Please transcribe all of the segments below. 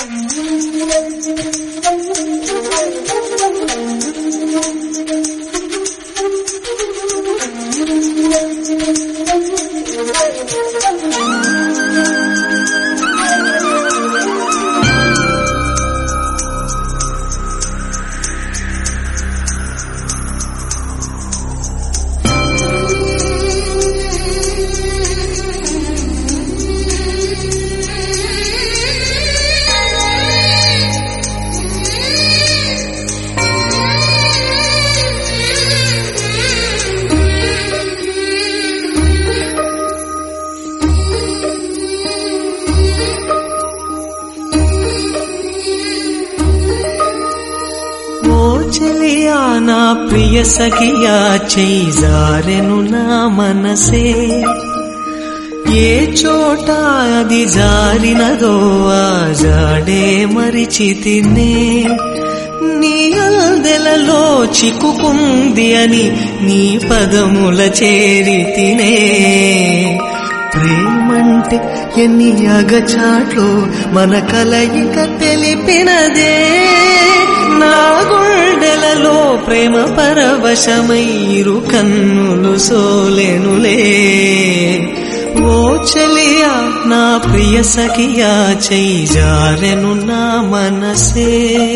ఓ చెలియా నా ప్రియ సఖియా చేయి జారెను నా మనసే ఏ చోట అది జారినదో ఆ జాడే మరిచితినే నీ అల్దెలలో చిక్కుకుంది అని నీ పదముల చేరితినే ప్రేమంటే ఎన్ని అగచాట్లు మన కలయిక తెలిపినదే నా గుండెలలో ప్రేమ పరవశమైరు కన్నులు సోలెనులే ఓ చెలియా నా ప్రియ సఖియా చెయ్యి జారెను నా మనసే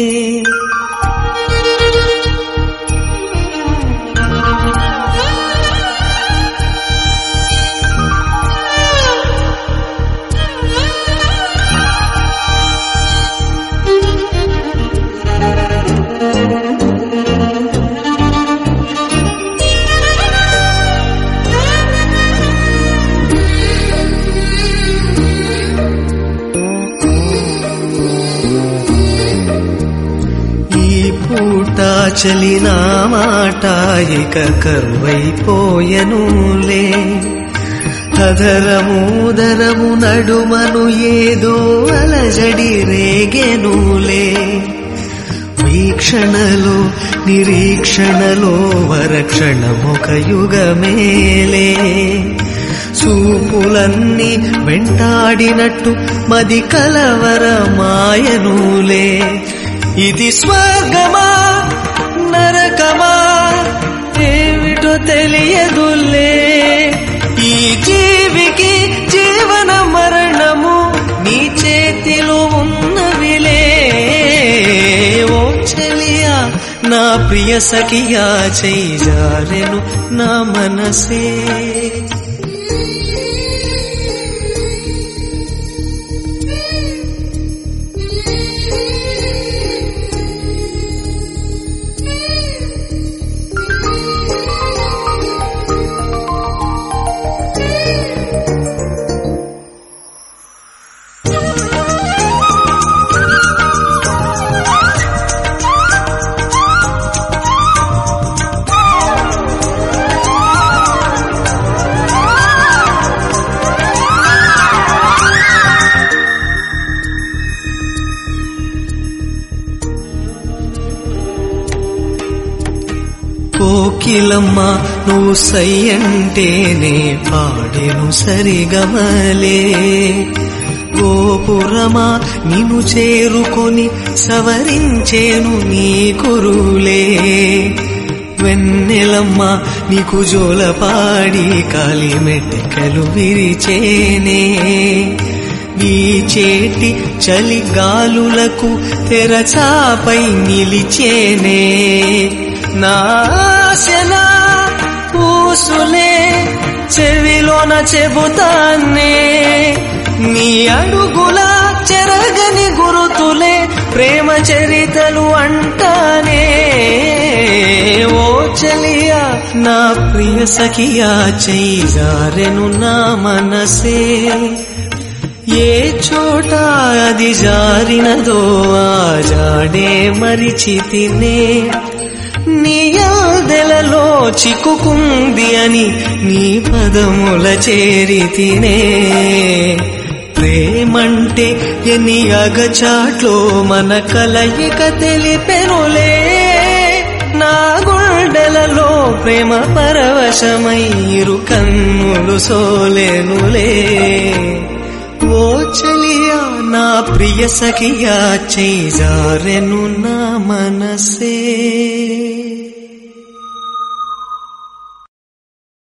ఈ పూట చలిన మాట ఇక కరువైపోయనులే అధరముదరము నడుమను ఏదో అలజడి రేగెనులే వీక్షణలో నిరీక్షణలో వరక్షణమొక యుగమేలే చూపులన్నీ వెంటాడినట్టు మది కలవరమాయనులే ఇది స్వర్గమా నరకమా ఏమిటో తెలియదులే ఈ జీవికి జీవన మరణము నీ చేతిలో ఉన్నవిలే ఓ చెలియా నా ప్రియ సఖియా చేయి జారెను నా మనసే కోకిలమ్మ నువ్వు సై అంటేనే పాడెను సరిగమలే గోపురమా నిన్ను చేరుకొని సవరించేను నీ కురులే వెన్నెలమ్మ నీకు జోలపాడి కాలి మెట్టెకలు విరిచేనే నీ చేటి చలి గాలులకు తెరచాపై నిలిచేనే నాశన పూసులే చెవిలోన చెబుతానే నీ అడుగుల చెరగని గురుతులే ప్రేమ చరితలు అంటానే ఓ చలియా నా ప్రియ సఖియా చెయ్యి జారెను నా మనసే ఏ చోట అది జారినదో ఆ జాడే మరిచితినే నీ ఆదెలలో చిక్కుకుంది అని నీ పదముల చేరితినే ప్రేమంటే ఎన్ని అగచాట్లో మన కలయిక తెలిపెనులే నా గుండెలలో ప్రేమ పరవశమైరు కన్నులు సోలెనులే ఓ చలియా నా ప్రియ సఖియా చేజారెను నా మనసే